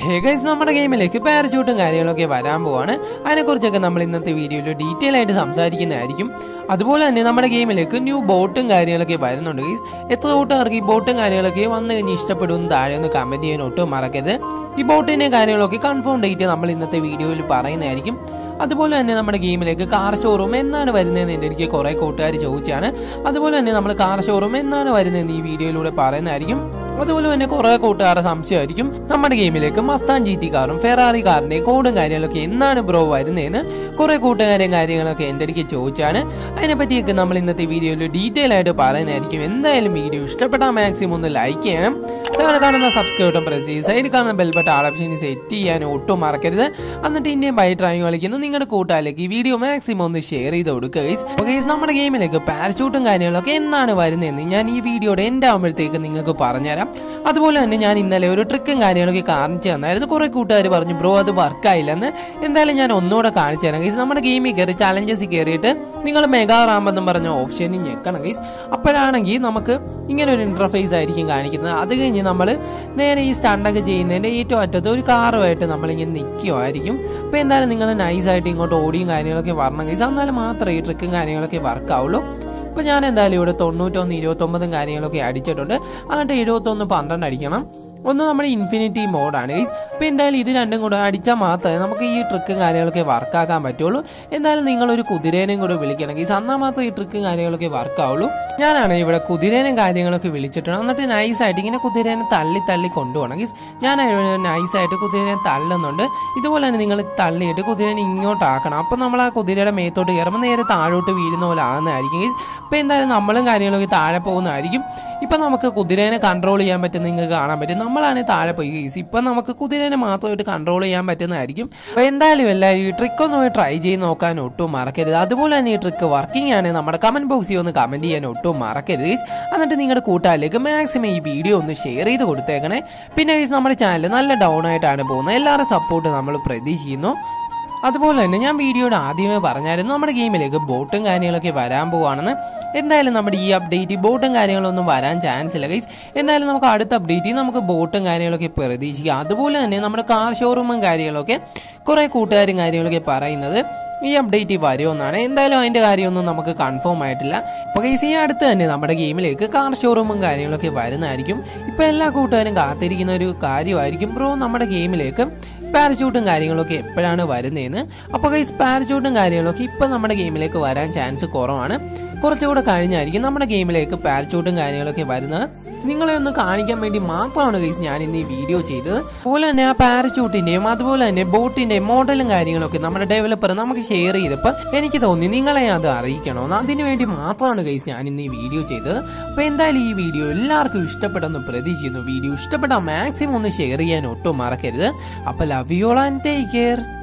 hey guys നമ്മുടെ ഗെയിമിലേക്ക് പാരച്യൂട്ടും കാര്യങ്ങളൊക്കെ വരാൻ പോവാണ് അതിനെക്കുറിച്ചൊക്കെ നമ്മൾ ഇന്നത്തെ വീഡിയോയിൽ ഡീറ്റെയിൽ ആയിട്ട് സംസാരിക്കുന്നതായിരിക്കും അതുപോലെ തന്നെ നമ്മുടെ ഗെയിമിലേക്ക് ന്യൂ ബോട്ടും കാര്യങ്ങളൊക്കെ വരുന്നുണ്ട് ഗൈസ് എത്ര കൂട്ടുകാർക്ക് ഈ ബോട്ടും കാര്യങ്ങളൊക്കെ വന്നു കഴിഞ്ഞ് ഇഷ്ടപ്പെടുമെന്ന് താഴെ ഒന്ന് കമന്റ് ചെയ്യാൻ ഒട്ടും മറക്കരുത് ഈ ബോട്ടിന്റെ കാര്യങ്ങളൊക്കെ കൺഫേം ഡേറ്റ് നമ്മൾ ഇന്നത്തെ വീഡിയോയിൽ പറയുന്നതായിരിക്കും അതുപോലെ തന്നെ നമ്മുടെ ഗെയിമിലേക്ക് കാർ ഷോറൂം എന്നാണ് വരുന്നതെന്ന് എൻ്റെ എനിക്ക് കുറേ കൂട്ടുകാർ ചോദിച്ചാണ് അതുപോലെ തന്നെ നമ്മൾ കാർ ഷോറൂം എന്നാണ് വരുന്നതെന്ന് ഈ വീഡിയോയിലൂടെ പറയുന്നതായിരിക്കും അതുപോലെ തന്നെ കുറെ കൂട്ടുകാരുടെ സംശയമായിരിക്കും നമ്മുടെ ഗെയിമിലേക്ക് മസ്താൻ ജി ടി കാറും ഫെറാറി കാറിന്റെ കോഡും കാര്യങ്ങളൊക്കെ എന്നാണ് ബ്രോ വരുന്നതെന്ന് കുറെ കൂട്ടുകാരെയും കാര്യങ്ങളൊക്കെ എൻ്റെ അടുക്ക് ചോദിച്ചാണ് അതിനെപ്പറ്റിയൊക്കെ നമ്മൾ ഇന്നത്തെ വീഡിയോയിൽ ഡീറ്റെയിൽ ആയിട്ട് പറയുന്നതായിരിക്കും എന്തായാലും വീഡിയോ ഇഷ്ടപ്പെട്ടാൽ മാക്സിമം ഒന്ന് ലൈക്ക് ചെയ്യണം താഴെ കാണുന്ന സബ്സ്ക്രൈബ് ബട്ടൺ പ്രസ് ചെയ്ത് സൈഡിൽ കാണുന്ന bell button all option set ചെയ്യാൻ ഒട്ടും മറക്കരുത് എന്നിട്ട് ഇന്ത്യൻ ബൈ ഡ്രൈവിംഗ് കളിക്കുന്ന നിങ്ങളുടെ കൂട്ടുകാരിലേക്ക് ഈ വീഡിയോ മാക്സിമം ഒന്ന് ഷെയർ ചെയ്ത് കൊടുക്കുക ഗൈസ് അപ്പോൾ ഗൈസ് നമ്മുടെ ഗെയിമിലേക്ക് പാരച്യൂട്ടും കാര്യങ്ങളൊക്കെ എന്നാണ് വരുന്നതെന്ന് ഞാൻ ഈ വീഡിയോയുടെ എൻ്റെ ആകുമ്പോഴത്തേക്ക് നിങ്ങൾക്ക് പറഞ്ഞുതരാം അതുപോലെ തന്നെ ഞാൻ ഇന്നലെ ഒരു ട്രിക്കും കാര്യങ്ങളൊക്കെ കാണിച്ചു തന്നായിരുന്നു കുറെ കൂട്ടുകാർ പറഞ്ഞു ബ്രോ അത് വർക്കായില്ലെന്ന് എന്തായാലും ഞാൻ ഒന്നുകൂടെ കാണിച്ചു തരാം ഗൈസ് നമ്മുടെ ഗെയിമിൽ കയറി ചലഞ്ചസ് കയറിയിട്ട് നിങ്ങൾ മെഗാ റാം എന്നും പറഞ്ഞ ഓപ്ഷനിൽ ഞെക്കണം ഗൈസ് അപ്പോഴാണെങ്കിൽ നമുക്ക് ഇങ്ങനെ ഒരു ഇന്റർഫേസ് ആയിരിക്കും കാണിക്കുന്നത് അത് കഴിഞ്ഞ് നമ്മൾ നേരെ ഈ സ്റ്റണ്ടൊക്കെ ചെയ്യുന്നതിൻ്റെ ഏറ്റവും അറ്റത്ത് ഒരു കാറുമായിട്ട് നമ്മളിങ്ങനെ നിൽക്കുമായിരിക്കും അപ്പോൾ എന്തായാലും നിങ്ങൾ നൈസായിട്ട് ഇങ്ങോട്ട് ഓടിയും കാര്യങ്ങളൊക്കെ വരണം ഗൈസ് എന്നാലും മാത്രമേ ഈ ട്രിക്കും കാര്യങ്ങളൊക്കെ വർക്ക് ആവുള്ളൂ ഇപ്പൊ ഞാൻ എന്തായാലും ഇവിടെ തൊണ്ണൂറ്റൊന്ന് ഇരുപത്തൊമ്പതും കാര്യങ്ങളൊക്കെ അടിച്ചിട്ടുണ്ട് എന്നിട്ട് എഴുപത്തൊന്ന് പന്ത്രണ്ട് അടിക്കണം ഒന്ന് നമ്മുടെ ഇൻഫിനിറ്റി മോഡാണ് ഇപ്പൊ എന്തായാലും ഇത് രണ്ടും കൂടെ അടിച്ചാൽ മാത്രമേ നമുക്ക് ഈ ട്രിക്കും കാര്യങ്ങളൊക്കെ വർക്കാക്കാൻ പറ്റുള്ളൂ എന്തായാലും നിങ്ങളൊരു കുതിരേനെയും കൂടെ വിളിക്കണം ഗീസ് എന്നാൽ മാത്രമേ ഈ ട്രിക്കും കാര്യങ്ങളൊക്കെ വർക്കാവുള്ളൂ ഞാനാണ് ഇവിടെ കുതിരേനും കാര്യങ്ങളൊക്കെ വിളിച്ചിട്ടുണ്ട് എന്നിട്ട് നൈസായിട്ട് ഇങ്ങനെ കുതിരേനെ തള്ളി തള്ളി കൊണ്ടുപോകണം ഗീസ് ഞാൻ നൈസായിട്ട് കുതിരനെ തള്ളുന്നുണ്ട് ഇതുപോലെ തന്നെ നിങ്ങൾ തള്ളിയിട്ട് കുതിരനെ ഇങ്ങോട്ടാക്കണം അപ്പം നമ്മൾ ആ കുതിരയുടെ മേത്തോട്ട് കയറുമ്പോൾ നേരെ താഴോട്ട് വീഴുന്ന പോലെ ആകുന്നതായിരിക്കും ഗീസ് അപ്പം എന്തായാലും നമ്മളും കാര്യങ്ങളൊക്കെ താഴെ പോകുന്നതായിരിക്കും ഇപ്പം നമുക്ക് കുതിരേനെ കൺട്രോൾ ചെയ്യാൻ പറ്റുന്ന നിങ്ങൾക്ക് കാണാൻ പറ്റും നമ്മളാണെങ്കിൽ താഴെ പോയി ഗീസ് ഇപ്പം നമുക്ക് കുതിരേനെ മാത്രമായിട്ട് കൺട്രോൾ ചെയ്യാൻ പറ്റുന്നതായിരിക്കും അപ്പോൾ എന്തായാലും എല്ലാവരും ഈ ട്രിക്ക് ഒന്ന് പോയി ട്രൈ ചെയ്ത് നോക്കാൻ ഒട്ടും മറക്കരുത് അതുപോലെ തന്നെ ഈ ട്രിക്ക് വർക്കിംഗ് ആണ് നമ്മുടെ കമന്റ് ബോക്സിൽ ഒന്ന് കമന്റ് ചെയ്യാൻ ഒട്ടും മറക്കരുത് ഗീസ് എന്നിട്ട് നിങ്ങളുടെ കൂട്ടുകാരിലേക്ക് മാക്സിമം ഈ വീഡിയോ ഒന്ന് ഷെയർ ചെയ്ത് കൊടുത്തേക്കണേ പിന്നെ ഗീസ് നമ്മുടെ ചാനൽ നല്ല ഡൗൺ ആയിട്ടാണ് പോകുന്നത് എല്ലാവരുടെ സപ്പോർട്ട് നമ്മൾ പ്രതീക്ഷിക്കുന്നു അതുപോലെ തന്നെ ഞാൻ വീഡിയോയുടെ ആദ്യമേ പറഞ്ഞായിരുന്നു നമ്മുടെ ഗെയിമിലേക്ക് ബോട്ടും കാര്യങ്ങളൊക്കെ വരാൻ പോവാണെന്ന് എന്തായാലും നമ്മുടെ ഈ അപ്ഡേറ്റ് ബോട്ടും കാര്യങ്ങളൊന്നും വരാൻ ചാൻസ് ഇല്ല ഗൈസ് എന്തായാലും നമുക്ക് അടുത്ത അപ്ഡേറ്റിൽ നമുക്ക് ബോട്ടും കാര്യങ്ങളൊക്കെ പ്രതീക്ഷിക്കാം അതുപോലെ തന്നെ നമ്മുടെ കാർ ഷോറൂമും കാര്യങ്ങളൊക്കെ കുറേ കൂട്ടുകാരും കാര്യങ്ങളൊക്കെ പറയുന്നത് ഈ അപ്ഡേറ്റ് വരുമെന്നാണ് എന്തായാലും അതിന്റെ കാര്യമൊന്നും നമുക്ക് കൺഫേം ആയിട്ടില്ല അപ്പോൾ ഗൈസ് ഈ അടുത്ത് തന്നെ നമ്മുടെ ഗെയിമിലേക്ക് കാർ ഷോറൂമും കാര്യങ്ങളൊക്കെ വരുന്നതായിരിക്കും ഇപ്പൊ എല്ലാ കൂട്ടുകാരും കാത്തിരിക്കുന്ന ഒരു കാര്യമായിരിക്കും ബ്രോ നമ്മുടെ ഗെയിമിലേക്ക് പാരച്യൂട്ടും കാര്യങ്ങളൊക്കെ എപ്പോഴാണ് വരുന്നതെന്ന് അപ്പോൾ ഗൈസ് പാരച്യൂട്ടും കാര്യങ്ങളൊക്കെ ഇപ്പം നമ്മുടെ ഗെയിമിലേക്ക് വരാൻ ചാൻസ് കുറവാണ് കുറച്ചുകൂടെ കഴിഞ്ഞായിരിക്കും നമ്മുടെ ഗെയിമിലേക്ക് പാരച്യൂട്ടും കാര്യങ്ങളൊക്കെ വരുന്നത് നിങ്ങളെ ഒന്ന് കാണിക്കാൻ വേണ്ടി മാത്രമാണ് ഗൈസ് ഞാൻ ഇന്ന് ഈ വീഡിയോ ചെയ്തത് അതുപോലെ തന്നെ ആ പാരച്യൂട്ടിന്റെയും അതുപോലെ തന്നെ ബോട്ടിന്റെയും മോഡലും കാര്യങ്ങളൊക്കെ നമ്മുടെ ഡെവലപ്പർ നമുക്ക് ഷെയർ ചെയ്തപ്പോൾ എനിക്ക് തോന്നി നിങ്ങളെ അത് അറിയിക്കണമെന്ന് അതിനു വേണ്ടി മാത്രമാണ് ഗൈസ് ഞാൻ ഇന്ന് ഈ വീഡിയോ ചെയ്തത് അപ്പോൾ എന്തായാലും ഈ വീഡിയോ എല്ലാവർക്കും ഇഷ്ടപ്പെട്ടെന്ന് പ്രതീക്ഷിക്കുന്നു വീഡിയോ ഇഷ്ടപ്പെട്ടാൽ മാക്സിമം ഒന്ന് ഷെയർ ചെയ്യാൻ ഒട്ടും മറക്കരുത് അപ്പോൾ love you all and take care